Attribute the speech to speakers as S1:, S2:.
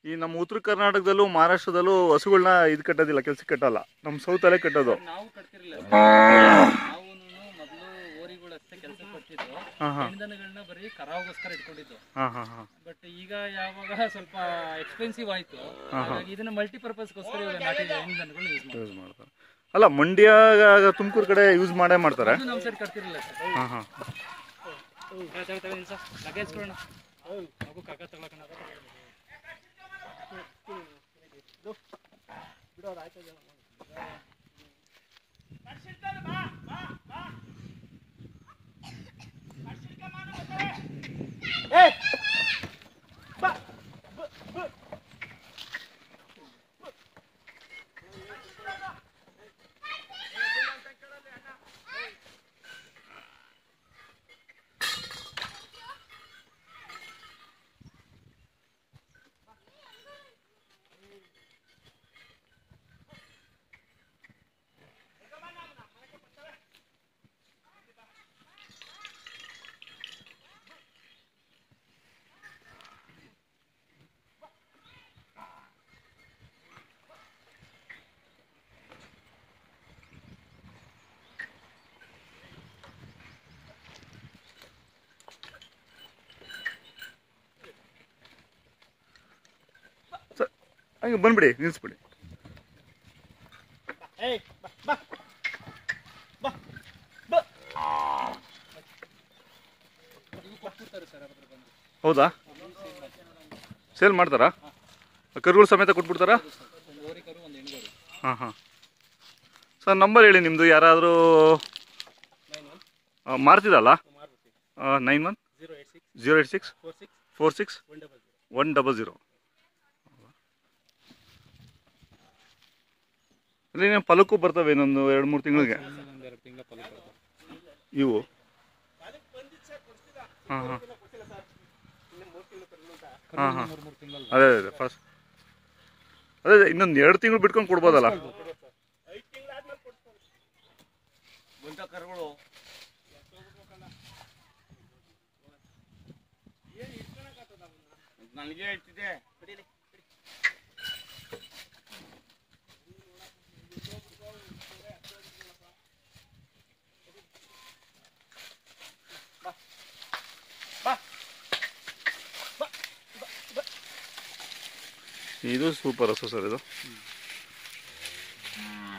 S1: ಈ ನಮ್ಮ ಉತ್ತರ ಕರ್ನಾಟಕದಲ್ಲೂ ಮಹಾರಾಷ್ಟ್ರದಲ್ಲೂ ಹಸುಗಳನ್ನ ಇದು ಕಟ್ಟೋದಿಲ್ಲ ಕೆಲ್ಸಕ್ಕೆ ಕಟ್ಟಲ್ಲ ನಮ್ಮ ಸೌತಲ್ಲೇ ಕಟ್ಟೋದು
S2: ನಾವು ಕಟ್ತಿರ್ಲಿಲ್ಲ ನಾವು ಮೊದಲು ಓರಿಗಳು ಅಷ್ಟೇ ಕೆಲಸ ಕೊಡ್ತಿದ್ದು
S1: ಹಾಂ ಹಾಂ
S2: ಹೆಣ್ದನಗಳನ್ನ ಬರೀ ಕರಾವಗೋಸ್ಕರ ಇಟ್ಕೊಂಡಿದ್ದು
S1: ಹಾಂ ಹಾಂ ಹಾಂ
S2: ಬಟ್ ಈಗ ಯಾವಾಗ ಸ್ವಲ್ಪ ಎಕ್ಸ್ಪೆನ್ಸಿವ್ ಆಯ್ತು ಹಾಗಾಗಿ ಇದನ್ನ ಮಲ್ಟಿಪರ್ಪಸ್ಗೋಸ್ಕರ ಇವಾಗ ನಾಟಿ ಹೆಣ್ದನಗಳು ಯೂಸ್ ಮಾಡ್ತೀವಿ
S1: ಯೂಸ್ ಮಾಡ್ತಾರೆ ಅಲ್ಲ ಮಂಡ್ಯ ತುಮಕೂರು ಕಡೆ ಯೂಸ್ ಮಾಡೇ ಮಾಡ್ತಾರೆ
S2: ಇದು ನಮ್ಮ ಸೈಡ್ ಕಟ್ತಿರ್ಲಿಲ್ಲ ಸರ್
S1: ಹಾಂ ಹಾಂ
S2: ಲಗೇಜ್ ಕೊಡೋಣ ಮಗು ಕಾಕ ತಗೊಳಕಣ
S1: ಸ- ಹಂಗೆ ಬಂದ್ಬಿಡಿ ನಿಲ್ಲಿಸ್ಬಿಡಿ
S2: ಇವು ಕೊಟ್ಬಿಡ್ತಾರೆ ಸರ್ ಅದ್ರ ಬಂದು
S1: ಹೌದಾ ಸೇಲ್ ಮಾಡ್ತಾರಾ ಕರುಗಳು ಸಮೇತ ಕೊಟ್ಬಿಡ್ತಾರಾ
S2: ಒಂದು ಓರಿ ಕರು ಒಂದು ಹೆಣ್ಗರು
S1: ಹಾಂ ಹಾಂ ಸರ್ ನಂಬರ್ ಹೇಳಿ ನಿಮ್ಮದು ಯಾರಾದರೂ
S2: ನೈನ್ ಒನ್
S1: ಮಾರ್ತಿದಲ್ಲ
S2: ಮಾರ್ಬಿಡ್ತೀವಿ
S1: nine one
S2: zero eight six
S1: zero eight six
S2: four six
S1: four six
S2: one double zero
S1: one double zero ಅಲ್ಲಿ ನೀವು ಫಲಕ್ಕೂ ಬರ್ತವೆ ಇನ್ನೊಂದು ಎರಡು ಮೂರು ತಿಂಗಳಿಗೆ
S2: ಒಂದು ಎರಡು ತಿಂಗಳ ಫಲ ಕೊಡ್ತಾರೆ
S1: ಇವು ಹಾಂ ಹಾಂ ಹಾಂ ಹಾಂ
S2: ಮೂರು ಮೂರು ತಿಂಗಳು
S1: ಅದೇ ಅದೇ ಅದೇ ಫಸ್ಟ್ ಅದೇ ಅದೇ ಇನ್ನೊಂದು ಎರಡು ತಿಂಗಳು ಬಿಟ್ಕೊಂಡು ಕೊಡ್ಬೋದಲ್ಲ
S3: ನನಗೆ ಹೇಳ್ತಿದ್ದೆ
S1: ಇದು ಸೂಪರ್ ಹಸು ಸರ್ ಇದು